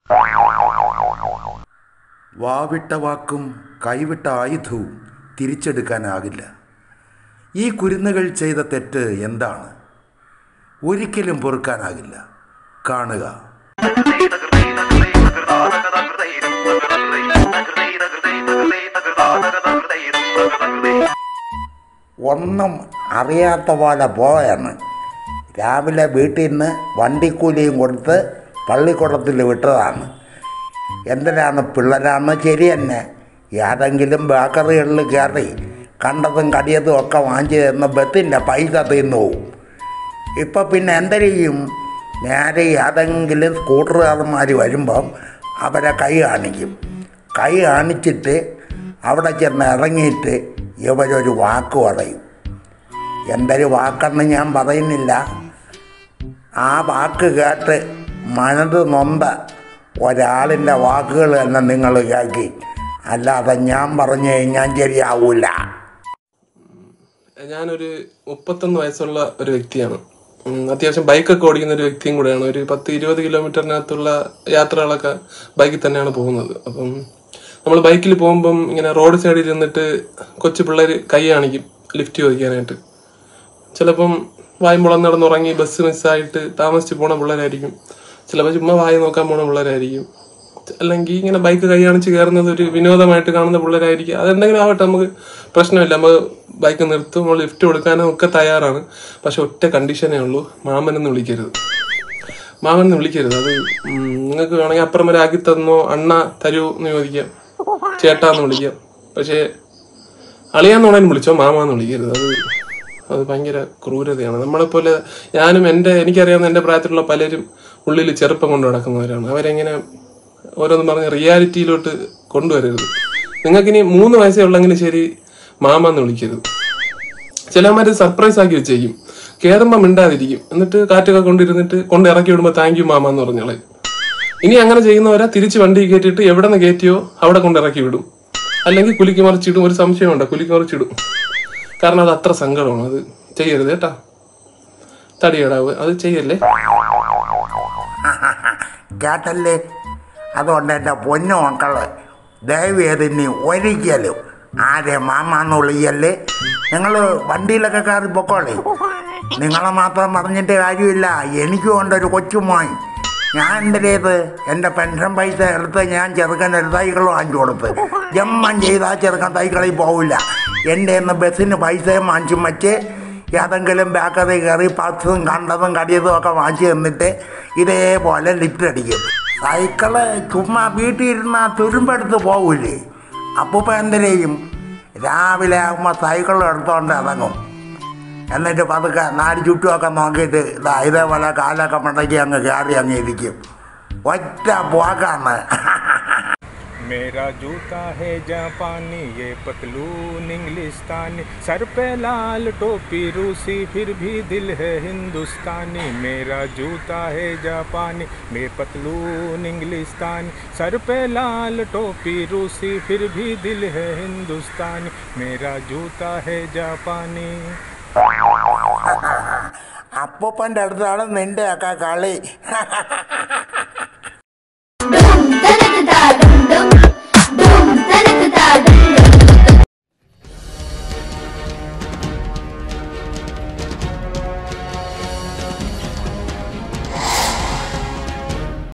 വാവിട്ട വാക്കും കൈവിട്ട ആയുധവും തിരിച്ചെടുക്കാനാകില്ല ഈ കുരുന്നുകൾ ചെയ്ത തെറ്റ് എന്താണ് ഒരിക്കലും പൊറുക്കാനാകില്ല കാണുക ഒന്നും അറിയാത്ത പോലെ പോയാണ് രാവിലെ വീട്ടിൽ നിന്ന് വണ്ടിക്കൂലിയും കൊടുത്ത് പള്ളിക്കുടത്തിൽ വിട്ടതാണ് എന്തിനാണ് പിള്ളേരാണ് ശരി തന്നെ ഏതെങ്കിലും ബേക്കറികളിൽ കയറി കണ്ടതും കടിയതും ഒക്കെ വാങ്ങിച്ചു തന്ന ബത്തിൻ്റെ പൈസ തിന്നു പോവും ഇപ്പം പിന്നെ എന്തെങ്കിലും നേരെ ഏതെങ്കിലും സ്കൂട്ടറുകാരന്മാർ വരുമ്പം അവരെ കൈ കാണിക്കും കൈ കാണിച്ചിട്ട് അവിടെ ചെന്ന് ഇറങ്ങിയിട്ട് ഇവരൊരു വാക്ക് പറയും എന്തൊരു വാക്കെന്ന് ഞാൻ പറയുന്നില്ല ആ വാക്ക് കേട്ട് മനത് നൊന്ത ഒരാളിൻ്റെ വാക്കുകൾ തന്നെ നിങ്ങൾ കേൾക്കി അല്ലാതെ ഞാൻ പറഞ്ഞു കഴിഞ്ഞാൽ ശരിയാവൂല ഞാനൊരു മുപ്പത്തൊന്ന് വയസ്സുള്ള ഒരു വ്യക്തിയാണ് ഉം, അത്യാവശ്യം ബൈക്കൊക്കെ ഓടിക്കുന്ന ഒരു വ്യക്തിയും കൂടെയാണ് ഒരു പത്ത് ഇരുപത് കിലോമീറ്ററിനകത്തുള്ള യാത്രകളൊക്കെ ബൈക്കിൽ തന്നെയാണ് പോകുന്നത് അപ്പം നമ്മൾ ബൈക്കിൽ പോകുമ്പം ഇങ്ങനെ റോഡ് സൈഡിൽ നിന്നിട്ട് കൊച്ചു പിള്ളേർ കൈ കാണിക്കും ലിഫ്റ്റ് ചോദിക്കാനായിട്ട് ചിലപ്പം വായുമ്പുളം നടന്നുറങ്ങി ബസ് മിസ്സായിട്ട് താമസിച്ച് പോണ പിള്ളേരായിരിക്കും ചിലപ്പോൾ ചുമ്മാ വായി നോക്കാൻ പോണ പിള്ളേരായിരിക്കും അല്ലെങ്കിൽ ഇങ്ങനെ ബൈക്ക് കൈ കാണിച്ച് കയറുന്നത് ഒരു വിനോദമായിട്ട് കാണുന്ന പിള്ളേരായിരിക്കും അതെന്തെങ്കിലും ആവട്ടെ നമുക്ക് പ്രശ്നമില്ല നമ്മൾ ബൈക്ക് നിർത്തും നമ്മൾ ലിഫ്റ്റ് കൊടുക്കാനും ഒക്കെ തയ്യാറാണ് പക്ഷെ ഒറ്റ കണ്ടീഷനേ ഉള്ളൂ മാമനെന്ന് വിളിക്കരുത് മാമനെന്ന് വിളിക്കരുത് അത് ഉം, നിങ്ങൾക്ക് വേണമെങ്കിൽ അപ്പുറം വരെ ആക്കി തന്നോ അണ്ണ തരൂ എന്ന് ചോദിക്കാം ചേട്ടാന്ന് വിളിക്കാം പക്ഷേ അളിയാന്ന് വേണേലും വിളിച്ചോ മാമാന്ന് വിളിക്കരുത് അത് അത് ഭയങ്കര ക്രൂരതയാണ് നമ്മളെപ്പോലെ ഞാനും എൻ്റെ എനിക്കറിയാവുന്ന എൻ്റെ പ്രായത്തിലുള്ള പലരും ഉള്ളിൽ ചെറുപ്പം കൊണ്ട് നടക്കുന്നവരാണ് അവരെങ്ങനെ ഓരോന്നും പറഞ്ഞ് റിയാലിറ്റിയിലോട്ട് കൊണ്ടുവരരുത് നിങ്ങൾക്കിനി മൂന്ന് വയസ്സേ ഉള്ളെങ്കിലും ശരി മാമാന്ന് വിളിക്കരുത് ചിലമാര് സർപ്രൈസ് ആക്കി വെച്ചേക്കും കയറുമ്പോൾ മിണ്ടാതിരിക്കും എന്നിട്ട് കാറ്റൊക്കെ കൊണ്ടിരുന്നിട്ട് കൊണ്ട് ഇറക്കി വിടുമ്പോൾ താങ്ക് യു മാമ എന്ന് പറഞ്ഞോളെ ഇനി അങ്ങനെ ചെയ്യുന്നവരെ തിരിച്ച് വണ്ടി കയറ്റിയിട്ട് എവിടെ നിന്ന് കയറ്റിയോ അവിടെ കൊണ്ട് ഇറക്കി വിടും അല്ലെങ്കിൽ കുലിക്ക് മറിച്ചിടും ഒരു സംശയമുണ്ട് കുലിക്ക് മറിച്ചിടും കാരണം അത് അത്ര സങ്കടമാണ് അത് ചെയ്യരുത് കേട്ടാ തടിയടാവ് അത് ചെയ്യല്ലേ കേട്ടല്ലേ അതുകൊണ്ട് എൻ്റെ പൊന്നു മക്കള് ദയവേത് ഇനി ഒരിക്കലും ആരെ മാമാന്ന് വിളിക്കല്ലേ നിങ്ങൾ വണ്ടിയിലൊക്കെ കയറി പൊക്കോളേ നിങ്ങളെ മാത്രം പറഞ്ഞിട്ട് കാര്യമില്ല എനിക്കും ഉണ്ടൊരു കൊച്ചുമോൻ ഞാൻ എന്തരേത് എൻ്റെ പെൻഷൻ പൈസ എടുത്ത് ഞാൻ ചെറുക്കൻ ഒരു തൈകൾ വാങ്ങിച്ചു കൊടുത്ത് ജമ്മം ചെയ്താൽ ചെറുക്കൻ തൈകളിൽ പോവില്ല എൻ്റെ ഇന്ന് ബസ്സിന് പൈസയും വാങ്ങിച്ചും വെച്ച് ഏതെങ്കിലും ബേക്കറി കയറി പത്തും കണ്ടതും കടിയതും ഒക്കെ വാങ്ങിച്ചു തന്നിട്ട് ഇതേപോലെ ലിഫ്റ്റ് അടിക്കും സൈക്കിള് ചുമ്മാ വീട്ടിൽ ഇരുന്നാൽ തുരുമ്പെടുത്ത് പോവില്ലേ അപ്പൂപ്പ എന്തിനേയും രാവിലെ ആകുമ്പോൾ സൈക്കിൾ എടുത്തോണ്ട് ഇറങ്ങും എന്നിട്ട് പതുക്കെ നാല് ചുറ്റുമൊക്കെ നോക്കിയിട്ട് ഇതാ ഇതേപോലെ കാലൊക്കെ മടക്കി അങ്ങ് കയറി അങ്ങ് ഇരിക്കും ഒറ്റ പോക്കാണ് मेरा जूता है जापानी ये पतलून इंग्लिस्तानी सर पे लाल टोपी रूसी फिर भी दिल है हिंदुस्तानी मेरा जूता है जापानी मैं पतलून इंग्लिस्तानी सर पे लाल टोपी रूसी फिर भी दिल है हिंदुस्तानी मेरा जूता है जापानी അപ്പൂപ്പൻ്റെ അടുത്താണ് നിൻ്റെയൊക്കെ കളി